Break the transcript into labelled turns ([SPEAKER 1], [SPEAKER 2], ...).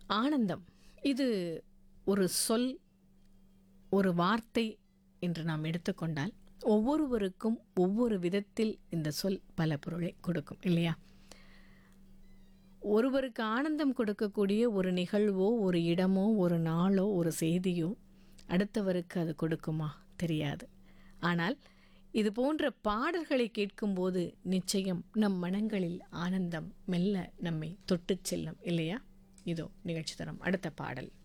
[SPEAKER 1] ஆனந்தம் இது ஒரு சொல் ஒரு வார்த்தை என்று நாம் எடுத்துக்கொண்டால் ஒவ்வொருவருக்கும் ஒவ்வொரு விதத்தில் இந்த சொல் பல பொருளை கொடுக்கும் இல்லையா ஒருவருக்கு ஆனந்தம் கொடுக்கக்கூடிய ஒரு நிகழ்வோ ஒரு இடமோ ஒரு நாளோ ஒரு செய்தியோ அடுத்தவருக்கு அது கொடுக்குமா தெரியாது ஆனால் இது போன்ற பாடல்களை கேட்கும்போது நிச்சயம் நம் மனங்களில் ஆனந்தம் மெல்ல நம்மை தொட்டுச் செல்லும் இல்லையா இதோ நிகழ்ச்சி தரும் அடுத்த பாடல்